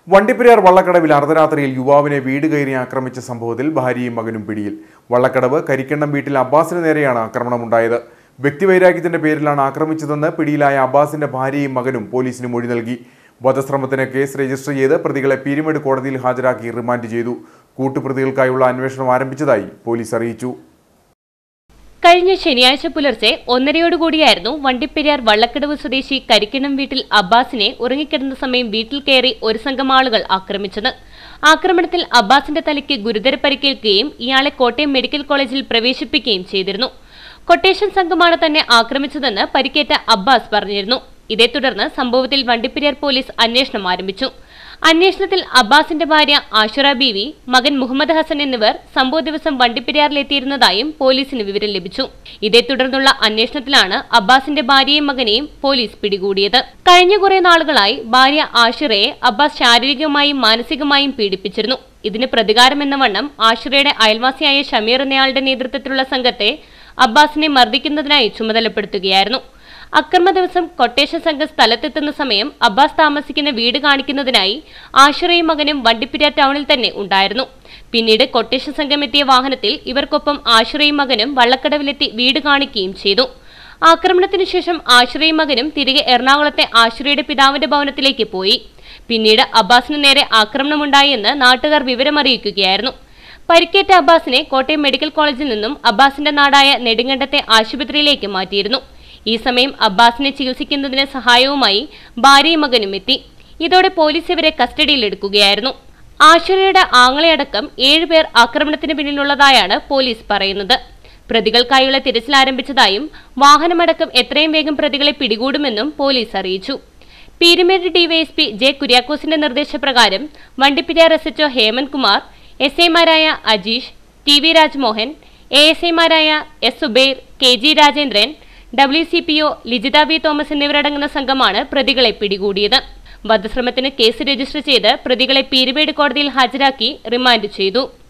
വണ്ടിപ്പെരിയാർ വള്ളക്കടവിൽ അർദ്ധരാത്രിയിൽ യുവാവിനെ വീട് കയറി ആക്രമിച്ച സംഭവത്തിൽ ഭാര്യയും മകനും പിടിയിൽ വള്ളക്കടവ് കരിക്കണ്ടം വീട്ടിൽ അബ്ബാസിന് നേരെയാണ് ആക്രമണമുണ്ടായത് വ്യക്തിവൈരാഗ്യത്തിന്റെ പേരിലാണ് ആക്രമിച്ചതെന്ന് പിടിയിലായ അബ്ബാസിന്റെ ഭാര്യയും മകനും പോലീസിന് മൊഴി നൽകി വധശ്രമത്തിന് കേസ് രജിസ്റ്റർ ചെയ്ത് പ്രതികളെ പീരുമേട് കോടതിയിൽ ഹാജരാക്കി റിമാൻഡ് ചെയ്തു കൂട്ടുപ്രതികൾക്കായുള്ള അന്വേഷണം ആരംഭിച്ചതായി പോലീസ് അറിയിച്ചു കഴിഞ്ഞ ശനിയാഴ്ച പുലർച്ചെ ഒന്നരയോടുകൂടിയായിരുന്നു വണ്ടിപ്പെരിയാർ വള്ളക്കടവ് സ്വദേശി കരിക്കിണം വീട്ടിൽ അബ്ബാസിനെ ഉറങ്ങിക്കിടന്ന സമയം വീട്ടിൽ കയറി ഒരു സംഘം ആളുകൾ ആക്രമിച്ചത് ആക്രമണത്തിൽ അബ്ബാസിന്റെ തലയ്ക്ക് ഗുരുതര പരിക്കേൽക്കുകയും ഇയാളെ കോട്ടയം മെഡിക്കൽ കോളേജിൽ പ്രവേശിപ്പിക്കുകയും ചെയ്തിരുന്നു കൊട്ടേഷൻ സംഘമാണ് തന്നെ ആക്രമിച്ചതെന്ന് പരിക്കേറ്റ അബ്ബാസ് പറഞ്ഞിരുന്നു ഇതേ തുടർന്ന് സംഭവത്തിൽ വണ്ടിപ്പെരിയാർ പോലീസ് അന്വേഷണം ആരംഭിച്ചു അന്വേഷണത്തിൽ അബ്ബാസിന്റെ ഭാര്യ ആഷുറ ബീവി മകൻ മുഹമ്മദ് ഹസൻ എന്നിവർ സംഭവ ദിവസം വണ്ടിപ്പെരിയാറിലെത്തിയിരുന്നതായും പോലീസിന് വിവരം ലഭിച്ചു ഇതേ തുടർന്നുള്ള അന്വേഷണത്തിലാണ് അബ്ബാസിന്റെ ഭാര്യയും മകനെയും പോലീസ് പിടികൂടിയത് കഴിഞ്ഞ കുറെ നാളുകളായി ഭാര്യ ആഷിറയെ അബ്ബാസ് ശാരീരികമായും മാനസികമായും പീഡിപ്പിച്ചിരുന്നു ഇതിന് പ്രതികാരമെന്ന വണ്ണം ആഷിറയുടെ അയൽവാസിയായ ഷമീർ എന്നയാളുടെ നേതൃത്വത്തിലുള്ള സംഘത്തെ അബ്ബാസിനെ മർദ്ദിക്കുന്നതിനായി ചുമതലപ്പെടുത്തുകയായിരുന്നു അക്രമ ദിവസം കൊട്ടേഷൻ സംഘം സ്ഥലത്തെത്തുന്ന സമയം അബ്ബാസ് താമസിക്കുന്ന വീട് കാണിക്കുന്നതിനായി ആഷിറയും മകനും വണ്ടിപ്പിര ടൗണിൽ തന്നെ ഉണ്ടായിരുന്നു പിന്നീട് കൊട്ടേഷൻ സംഘം എത്തിയ വാഹനത്തിൽ ഇവർക്കൊപ്പം ആഷിറയും മകനും വള്ളക്കടവിലെത്തി വീട് കാണിക്കുകയും ചെയ്തു ആക്രമണത്തിനു ശേഷം ആഷിറയും മകനും തിരികെ എറണാകുളത്തെ ആഷിറയുടെ പിതാവിന്റെ ഭവനത്തിലേക്ക് പോയി പിന്നീട് അബ്ബാസിന് നേരെ ആക്രമണമുണ്ടായെന്ന് നാട്ടുകാർ വിവരമറിയിക്കുകയായിരുന്നു പരിക്കേറ്റ അബ്ബാസിനെ കോട്ടയം മെഡിക്കൽ കോളേജിൽ നിന്നും അബ്ബാസിന്റെ നാടായ നെടുങ്കണ്ടത്തെ ആശുപത്രിയിലേക്ക് മാറ്റിയിരുന്നു ഈ സമയം അബ്ബാസിനെ ചികിത്സിക്കുന്നതിന് സഹായവുമായി ഭാര്യയും മകനും എത്തി ഇതോടെ പോലീസ് ഇവരെ കസ്റ്റഡിയിലെടുക്കുകയായിരുന്നു ആശ്രയയുടെ ആങ്ങളയടക്കം ഏഴുപേർ ആക്രമണത്തിന് പിന്നിലുള്ളതായാണ് പോലീസ് പറയുന്നത് പ്രതികൾക്കായുള്ള തിരച്ചിൽ ആരംഭിച്ചതായും വാഹനമടക്കം എത്രയും വേഗം പ്രതികളെ പിടികൂടുമെന്നും പോലീസ് അറിയിച്ചു പീരുമേട് ഡിവൈഎസ്പി ജെ കുര്യാക്കോസിന്റെ നിർദ്ദേശപ്രകാരം Vandiperiyar S HO Hemant Kumar S ഐമാരായ Ajeesh T V Rajmohan A S ഐമാരായ S Subair K G Rajendran W C P O Lijitha V Thomas എന്നിവരടങ്ങുന്ന സംഘമാണ് പ്രതികളെ പിടികൂടിയത് വധശ്രമത്തിന് കേസ് രജിസ്റ്റർ ചെയ്ത് പ്രതികളെ പീരുമേട് കോടതിയിൽ ഹാജരാക്കി റിമാൻഡ് ചെയ്തു